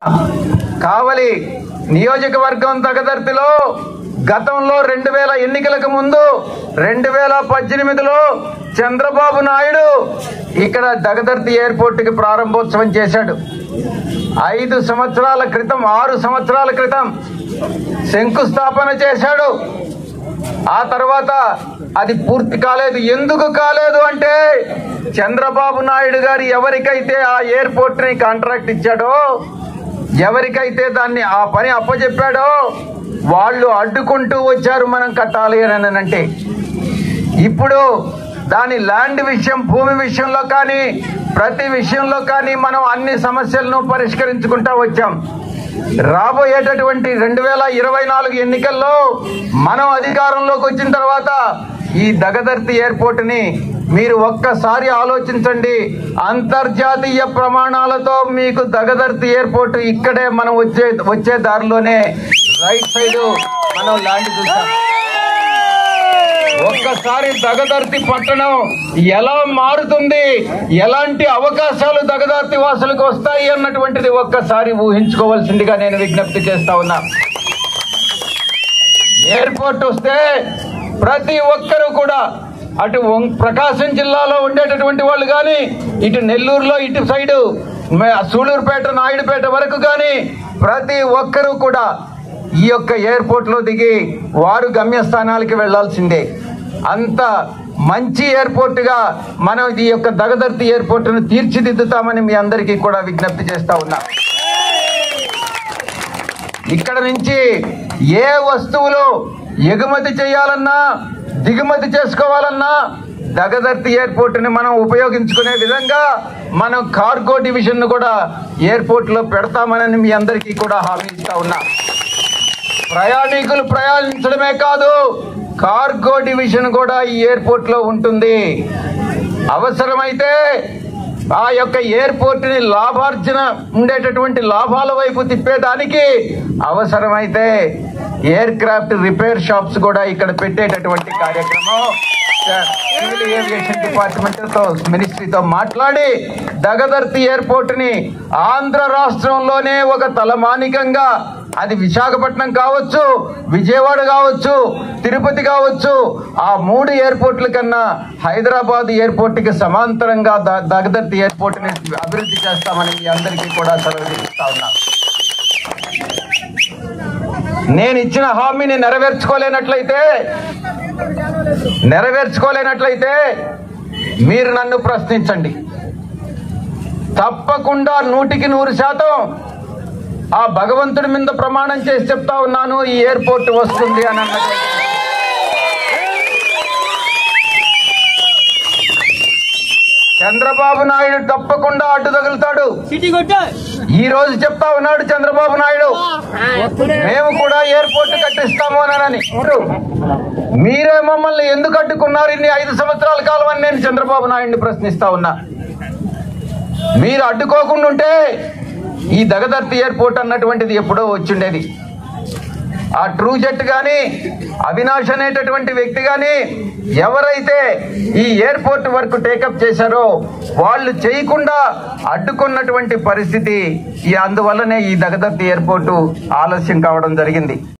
కావలి నియోజకవర్గం తగదర్తిలో గతంలో రెండు వేల ఎన్నికలకు ముందు రెండు వేల పద్దెనిమిదిలో చంద్రబాబు నాయుడు ఇక్కడ దగదర్తి ఎయిర్పోర్ట్ కి ప్రారంభోత్సవం చేశాడు ఐదు సంవత్సరాల క్రితం ఆరు సంవత్సరాల క్రితం శంకుస్థాపన చేశాడు ఆ తర్వాత అది పూర్తి కాలేదు ఎందుకు కాలేదు అంటే చంద్రబాబు నాయుడు గారు ఎవరికైతే ఆ ఎయిర్పోర్ట్ ని కాంట్రాక్ట్ ఇచ్చాడో ఎవరికైతే దాన్ని ఆ పని అప్పచెప్పాడో వాళ్ళు అడ్డుకుంటూ వచ్చారు మనం కట్టాలి అని అంటే ఇప్పుడు దాని ల్యాండ్ విషయం భూమి విషయంలో కానీ ప్రతి విషయంలో కానీ మనం అన్ని సమస్యలను పరిష్కరించుకుంటా వచ్చాం రాబోయేటటువంటి రెండు వేల ఇరవై నాలుగు ఎన్నికల్లో మనం అధికారంలోకి వచ్చిన తర్వాత ఈ దగదర్తి ఎయిర్పోర్ట్ ని మీరు ఒక్కసారి ఆలోచించండి అంతర్జాతీయ ప్రమాణాలతో మీకు దగదర్తి ఎయిర్పోర్ట్ ఇక్కడే మనం వచ్చే వచ్చే దారిలోనే రైట్ సైడ్ మనం ల్యాండ్ చూసాం ఒక్కసారి దగదర్తి పట్టణం ఎలా మారుతుంది ఎలాంటి అవకాశాలు దగదర్తి వాసులకు వస్తాయి అన్నటువంటిది ఒక్కసారి ఊహించుకోవాల్సిందిగా నేను విజ్ఞప్తి చేస్తా ఉన్నా ఎయిర్పోర్ట్ వస్తే ప్రతి ఒక్కరూ కూడా అటు వం- ప్రకాశం జిల్లాలో ఉండేటటువంటి వాళ్ళు కానీ ఇటు నెల్లూరులో ఇటు సైడు మే- సూళూరుపేట నాయుడుపేట వరకు కానీ ప్రతి ఒక్కరూ కూడా ఈ యొక్క ఎయిర్పోర్ట్ లో దిగి వారు గమ్యస్థానాలకి వెళ్లాల్సిందే అంత మంచి ఎయిర్పోర్ట్ గా మనం ఈ యొక్క దగదర్తి ఎయిర్పోర్ట్ ను తీర్చిదిద్దుతామని మీ అందరికీ కూడా విజ్ఞప్తి చేస్తా ఉన్నా ఇక్కడ నుంచి ఏ వస్తువులు ఎగుమతి చేయాలన్నా దిగుమతి చేసుకోవాలన్నా దగదర్తి ఎయిర్పోర్ట్ ని మనం ఉపయోగించుకునే విధంగా మనం కార్గో డివిజన్ ను కూడా ఎయిర్పోర్ట్ లో పెడతామని మీ అందరికీ కూడా హామీ ఇస్తా ఉన్నా ప్రయాణికులు ప్రయాణించడమే కాదు కార్గో డివిజన్ కూడా ఈ ఎయిర్పోర్ట్ లో ఉంటుంది అవసరమైతే ఆ యొక్క ఎయిర్పోర్ట్ ని లాభార్జన ఉండేటటువంటి లాభాల వైపు తిప్పేదానికి అవసరమైతే ఎయిర్ క్రాఫ్ట్ రిపేర్ షాప్స్ కూడా ఇక్కడ పెట్టేటటువంటి కార్యక్రమం సివిల్ ఏవియేషన్ డిపార్ట్మెంట్ తో మినిస్ట్రీతో మాట్లాడి దగదర్తి ఎయిర్పోర్ట్ ని ఆంధ్ర రాష్ట్రంలోనే ఒక తలమానికంగా అది విశాఖపట్నం కావచ్చు విజయవాడ కావచ్చు తిరుపతి కావచ్చు ఆ మూడు ఎయిర్పోర్ట్ల కన్నా హైదరాబాద్ ఎయిర్పోర్ట్ కి సమాంతరంగా ద- దగదర్తి ఎయిర్పోర్ట్ ని అభివృద్ధి చేస్తామని మీ అందరికీ కూడా సెలవు ఇస్తా ఉన్నా నేను ఇచ్చిన హామీని నెరవేర్చుకోలేనట్లయితే నెరవేర్చుకోలేనట్లయితే మీరు నన్ను ప్రశ్నించండి తప్పకుండా నూటికి నూరు శాతం ఆ భగవంతుడి మీద ప్రమాణం చేసి చెప్తా ఉన్నాను ఈ ఎయిర్పోర్ట్ వస్తుంది అని అన్నట్టు చంద్రబాబు నాయుడు తప్పకుండా అడ్డు తగులుతాడు సిటీ కొట్టు ఈ రోజు చెప్తా ఉన్నాడు చంద్రబాబు నాయుడు మేము కూడా ఎయిర్పోర్ట్ కట్టిస్తాము అని మీరే మమ్మల్ని ఎందుకు అడ్డుకున్నారు ఇన్ని ఐదు సంవత్సరాల కాలం అని నేను చంద్రబాబు నాయుడిని ప్రశ్నిస్తా ఉన్నా మీరు అడ్డుకోకుండా ఉంటే ఈ దగదర్తి ఎయిర్పోర్ట్ అన్నటువంటిది ఎప్పుడో వచ్చిండేది ఆ ట్రూ జెట్ గాని అవినాష్ అనేటటువంటి వ్యక్తి గాని ఎవరైతే ఈ ఎయిర్పోర్ట్ వర్క్ టేకప్ చేశారో వాళ్ళు చేయకుండా అడ్డుకున్నటువంటి పరిస్థితి ఈ అందువల్లనే ఈ దగదర్తి ఎయిర్పోర్టు ఆలస్యం కావడం జరిగింది